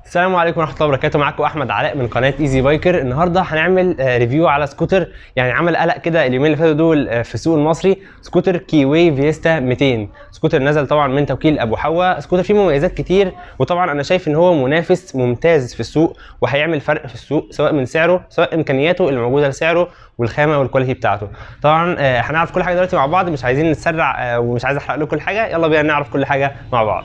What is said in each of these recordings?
السلام عليكم ورحمه الله وبركاته معاكم احمد علاء من قناه ايزي بايكر النهارده هنعمل آه، ريفيو على سكوتر يعني عمل قلق كده اليومين اللي فاتوا دول آه، في السوق المصري سكوتر كيوي فيستا 200 سكوتر نزل طبعا من توكيل ابو حوا سكوتر فيه مميزات كتير وطبعا انا شايف ان هو منافس ممتاز في السوق وهيعمل فرق في السوق سواء من سعره سواء امكانياته اللي موجوده لسعره والخامه والكواليتي بتاعته طبعا آه، هنعرف كل حاجه دلوقتي مع بعض مش عايزين نتسرع آه، ومش عايز احرق لكم كل حاجه يلا بينا نعرف كل حاجه مع بعض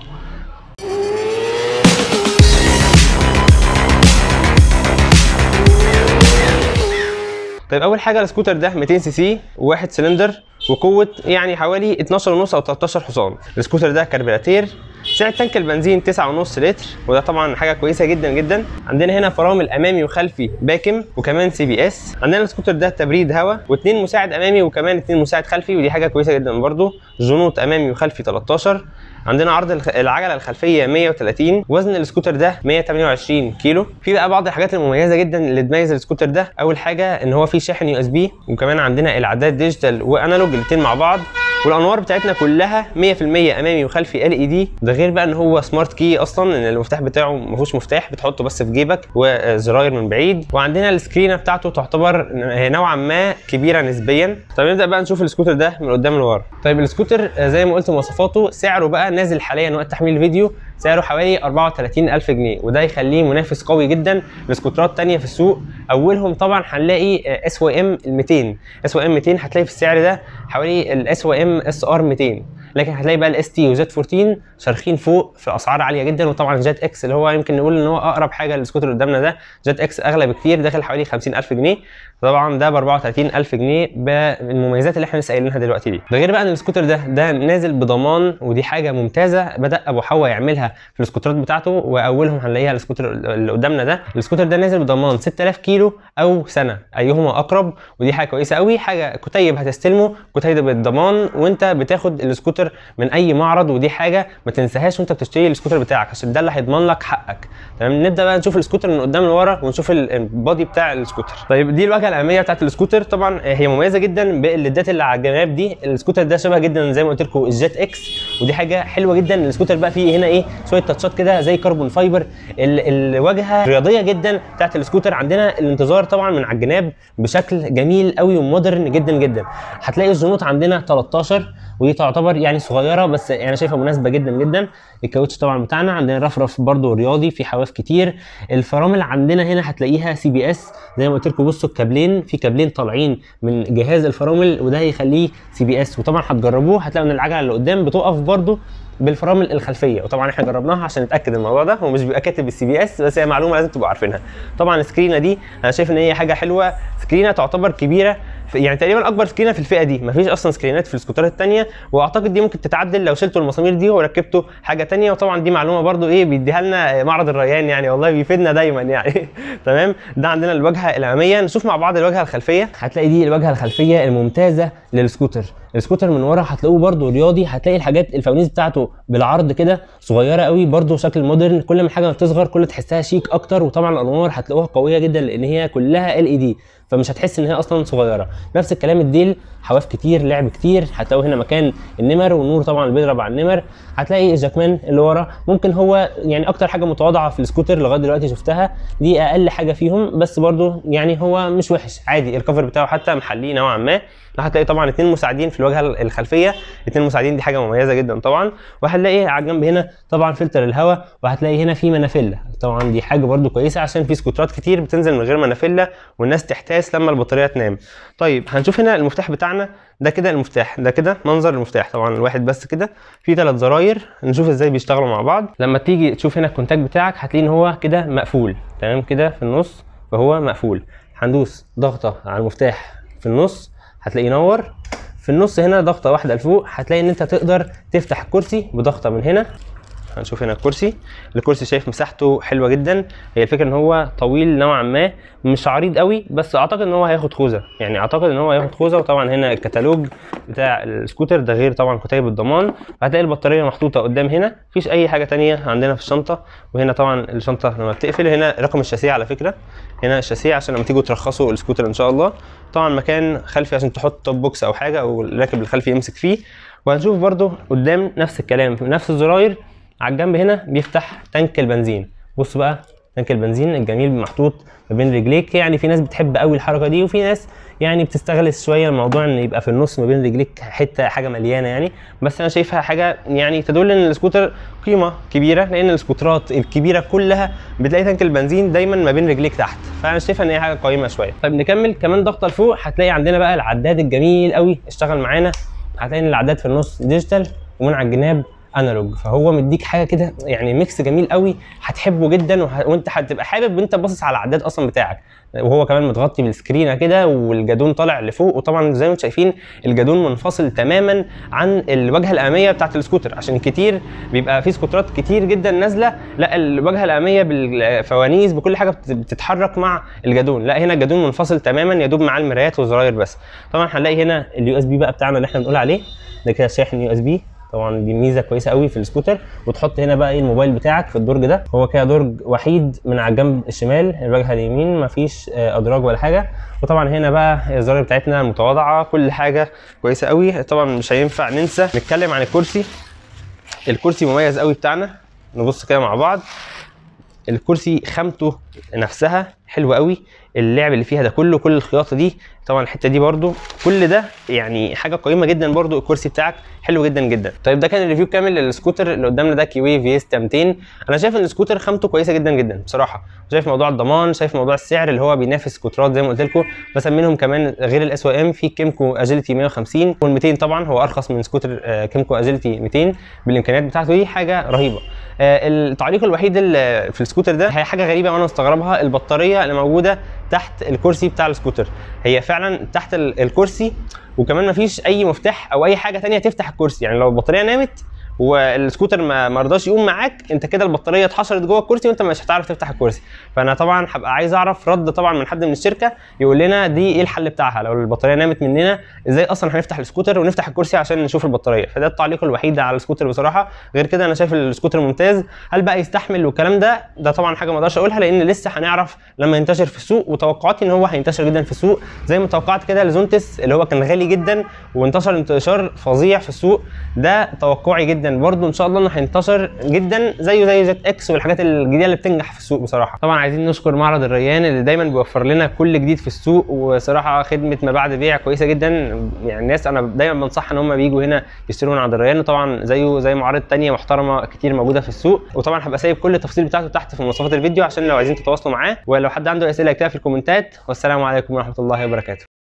طيب اول حاجه السكوتر ده 200 سي سي وواحد سلندر وقوه يعني حوالي 12 ونص او 13 حصان السكوتر ده كربيراتير سعه تانك البنزين 9.5 لتر وده طبعا حاجه كويسه جدا جدا عندنا هنا فرامل امامي وخلفي باكم وكمان سي بي اس عندنا السكوتر ده تبريد هواء واثنين مساعد امامي وكمان اثنين مساعد خلفي ودي حاجه كويسه جدا برضو جنوط امامي وخلفي 13 عندنا عرض الخ- العجله الخلفيه 130 وزن السكوتر ده 128 كيلو في بقى بعض الحاجات المميزه جدا اللي تميز السكوتر ده اول حاجه ان هو فيه شاحن يو اس بي وكمان عندنا العداد ديجيتال وانالوج الاثنين مع بعض والانوار بتاعتنا كلها 100% امامي وخلفي ال اي دي ده غير بقى ان هو سمارت كي اصلا ان المفتاح بتاعه ما فيهوش مفتاح بتحطه بس في جيبك وزراير من بعيد وعندنا السكرينه بتاعته تعتبر نوعا ما كبيره نسبيا طب نبدا بقى نشوف السكوتر ده من قدام لورا طيب السكوتر آه، زي ما قلت مواصفاته سعره بقى نازل حاليا وقت تحميل الفيديو سعره حوالي 34000 جنيه وده يخليه منافس قوي جدا لسكوترات تانية في السوق اولهم طبعا هنلاقي اس و ام ال 200 اس و ام 200 هتلاقي في السعر ده حوالي الاس و ام اس ار 200 لكن هتلاقي بقى الاس تي وزد 14 شارخين فوق في اسعار عاليه جدا وطبعا جات اكس اللي هو يمكن نقول ان هو اقرب حاجه للسكوتر اللي قدامنا ده جات اكس اغلى بكتير داخل حوالي 50000 جنيه طبعا ده ب 34000 جنيه بالمميزات اللي احنا لسه قايلينها دلوقتي دي ده غير بقى ان السكوتر ده ده نازل بضمان ودي حاجه ممتازه بدا ابو حوا يعملها في السكوترات بتاعته واولهم هنلاقيها السكوتر اللي قدامنا ده السكوتر ده نازل بضمان 6000 كيلو او سنه ايهما اقرب ودي حاجه كويسه قوي حاجه كتيب هتستلمه كتيب بالضمان وانت بتاخد السكوتر من اي معرض ودي حاجه ما تنساهاش وانت بتشتري السكوتر بتاعك عشان ده اللي هيضمن لك حقك تمام نبدا بقى نشوف السكوتر من قدام لورا ونشوف ال- البادي بتاع السكوتر طيب دي الواجهه الاماميه بتاعت السكوتر طبعا هي مميزه جدا بالليدات اللي على الجناب دي السكوتر ده شبه جدا زي ما قلت لكم الجيت اكس ودي حاجه حلوه جدا السكوتر بقى فيه هنا ايه شويه تاتشات كده زي كربون فايبر ال- الواجهه رياضيه جدا بتاعت السكوتر عندنا الانتظار طبعا من على الجناب بشكل جميل قوي ومودرن جدا جدا هتلاقي الزنوط عندنا 13 ودي تعتبر يعني صغيره بس انا شايفها مناسبه جدا جدا الكاوتش طبعا بتاعنا عندنا رفرف برضو رياضي في حواف كتير الفرامل عندنا هنا هتلاقيها سي بي اس زي ما قلت لكم بصوا الكابلين في كابلين طالعين من جهاز الفرامل وده هيخليه سي بي اس وطبعا هتجربوه هتلاقوا ان العجله اللي قدام بتقف برضو بالفرامل الخلفيه وطبعا احنا جربناها عشان نتاكد الموضوع ده هو مش بيبقى كاتب السي بي اس بس هي معلومه لازم تبقوا عارفينها طبعا السكرينه دي انا شايف ان هي حاجه حلوه سكرينه تعتبر كبيره في- يعني تقريبا اكبر سكرينه في الفئه دي مفيش اصلا سكرينات في السكوترات الثانيه واعتقد دي ممكن تتعدل لو شلتوا المسامير دي وركبتوا حاجه ثانيه وطبعا دي معلومه برضو ايه بيديها لنا معرض الريان يعني والله بيفيدنا دايما يعني تمام ده عندنا الواجهه الاماميه نشوف مع بعض الواجهه الخلفيه هتلاقي دي الواجهه الخلفيه الممتازه للسكوتر السكوتر من ورا هتلاقوه برضو رياضي هتلاقي الحاجات الفوانيس بتاعته بالعرض كده صغيره قوي برضو شكل مودرن كل ما الحاجه ما بتصغر كل تحسها شيك اكتر وطبعا الانوار هتلاقوها قويه جدا لان هي كلها ال اي دي فمش هتحس ان هي اصلا صغيره نفس الكلام الديل حواف كتير لعب كتير هتلاقوا هنا مكان النمر والنور طبعا اللي بيضرب على النمر هتلاقي الجاكمان اللي ورا ممكن هو يعني اكتر حاجه متواضعه في السكوتر لغايه دلوقتي شفتها دي اقل حاجه فيهم بس برضو يعني هو مش وحش عادي الكفر بتاعه حتى محليه نوعا ما هتلاقي طبعا اتنين مساعدين في الواجهه الخلفيه اتنين مساعدين دي حاجه مميزه جدا طبعا وهنلاقي على الجنب هنا طبعا فلتر الهواء وهتلاقي هنا في منافله طبعا دي حاجه برضو كويسه عشان في سكوترات كتير بتنزل من غير منافله والناس تحتاس لما البطاريه تنام طيب هنشوف هنا المفتاح بتاعنا ده كده المفتاح ده كده منظر المفتاح طبعا الواحد بس كده في ثلاث زراير نشوف ازاي بيشتغلوا مع بعض لما تيجي تشوف هنا الكونتاكت بتاعك هتلاقي ان هو كده مقفول تمام كده في النص فهو مقفول هندوس ضغطه على المفتاح في النص هتلاقيه ينور في النص هنا ضغطه واحده لفوق هتلاقي ان انت تقدر تفتح الكرسي بضغطه من هنا هنشوف هنا الكرسي الكرسي شايف مساحته حلوه جدا هي الفكره ان هو طويل نوعا ما مش عريض قوي بس اعتقد ان هو هياخد خوذه يعني اعتقد ان هو هياخد خوذه وطبعا هنا الكتالوج بتاع السكوتر ده غير طبعا كتيب الضمان هتلاقي البطاريه محطوطه قدام هنا مفيش اي حاجه تانية عندنا في الشنطه وهنا طبعا الشنطه لما بتقفل هنا رقم الشاسيه على فكره هنا الشاسيه عشان لما تيجوا ترخصوا السكوتر ان شاء الله طبعا مكان خلفي عشان تحط توب بوكس او حاجه او الراكب الخلفي يمسك فيه وهنشوف برده قدام نفس الكلام نفس الزراير على الجنب هنا بيفتح تانك البنزين بص بقى تانك البنزين الجميل محطوط ما بين رجليك يعني في ناس بتحب قوي الحركه دي وفي ناس يعني بتستغلس شويه الموضوع ان يبقى في النص ما بين رجليك حته حاجه مليانه يعني بس انا شايفها حاجه يعني تدل ان السكوتر قيمه كبيره لان السكوترات الكبيره كلها بتلاقي تانك البنزين دايما ما بين رجليك تحت فانا شايفها ان هي حاجه قيمه شويه طيب نكمل كمان ضغطه لفوق هتلاقي عندنا بقى العداد الجميل قوي اشتغل معانا هتلاقي ان العداد في النص ديجيتال ومن على الجناب انالوج فهو مديك حاجه كده يعني ميكس جميل قوي هتحبه جدا وه... وانت هتبقى حابب وانت باصص على العداد اصلا بتاعك وهو كمان متغطي بالسكرينه كده والجادون طالع لفوق وطبعا زي ما انتم شايفين الجادون منفصل تماما عن الواجهه الاماميه بتاعه السكوتر عشان كتير بيبقى في سكوترات كتير جدا نازله لا الواجهه الاماميه بالفوانيس بكل حاجه بتتحرك مع الجادون لا هنا الجادون منفصل تماما يا دوب معاه المرايات والزراير بس طبعا هنلاقي هنا اليو اس بي بقى بتاعنا اللي احنا بنقول عليه ده كده شاحن يو اس بي طبعا دي ميزه كويسه قوي في السكوتر وتحط هنا بقى ايه الموبايل بتاعك في الدرج ده هو كده درج وحيد من على الجنب الشمال الواجهه اليمين مفيش ادراج ولا حاجه وطبعا هنا بقى الزراير بتاعتنا متواضعه كل حاجه كويسه قوي طبعا مش هينفع ننسى نتكلم عن الكرسي الكرسي مميز قوي بتاعنا نبص كده مع بعض الكرسي خامته نفسها حلوه قوي اللعب اللي فيها ده كله كل الخياطه دي طبعا الحته دي برده كل ده يعني حاجه قيمه جدا برده الكرسي بتاعك حلو جدا جدا طيب ده كان الريفيو كامل للسكوتر اللي قدامنا ده كيوي فيستا 200 انا شايف ان السكوتر خامته كويسه جدا جدا بصراحه شايف موضوع الضمان شايف موضوع السعر اللي هو بينافس سكوترات زي ما قلت لكم بس منهم كمان غير الاس او ام في كيمكو اجيلتي 150 وال 200 طبعا هو ارخص من سكوتر كيمكو اجيلتي 200 بالامكانيات بتاعته دي حاجه رهيبه التعليق الوحيد اللي في السكوتر ده هي حاجه غريبه وانا مستغربها البطاريه اللي موجوده تحت الكرسي بتاع السكوتر هي فعلا تحت الكرسي وكمان مفيش اي مفتاح او اي حاجه تانية تفتح الكرسي يعني لو البطاريه نامت والسكوتر ما مرضاش يقوم معاك انت كده البطاريه اتحشرت جوه الكرسي وانت مش هتعرف تفتح الكرسي فانا طبعا هبقى عايز اعرف رد طبعا من حد من الشركه يقول لنا دي ايه الحل بتاعها لو البطاريه نامت مننا ازاي اصلا هنفتح السكوتر ونفتح الكرسي عشان نشوف البطاريه فده التعليق الوحيد على السكوتر بصراحه غير كده انا شايف السكوتر ممتاز هل بقى يستحمل والكلام ده ده طبعا حاجه ما اقدرش اقولها لان لسه هنعرف لما ينتشر في السوق وتوقعاتي ان هو هينتشر جدا في السوق زي ما توقعت كده لزونتس اللي هو كان غالي جدا وانتشر انتشار فظيع في السوق ده توقعي جدا برده ان شاء الله انه هينتشر جدا زيه زي جيت اكس والحاجات الجديده اللي بتنجح في السوق بصراحه طبعا عايزين نشكر معرض الريان اللي دايما بيوفر لنا كل جديد في السوق وصراحه خدمه ما بعد بيع كويسه جدا يعني الناس انا دايما بنصح ان هم بيجوا هنا يشتروا من عند الريان وطبعا زيه زي معارض تانية محترمه كتير موجوده في السوق وطبعا هبقى سايب كل التفاصيل بتاعته تحت في مواصفات الفيديو عشان لو عايزين تتواصلوا معاه ولو حد عنده اسئله يكتبها في الكومنتات والسلام عليكم ورحمه الله وبركاته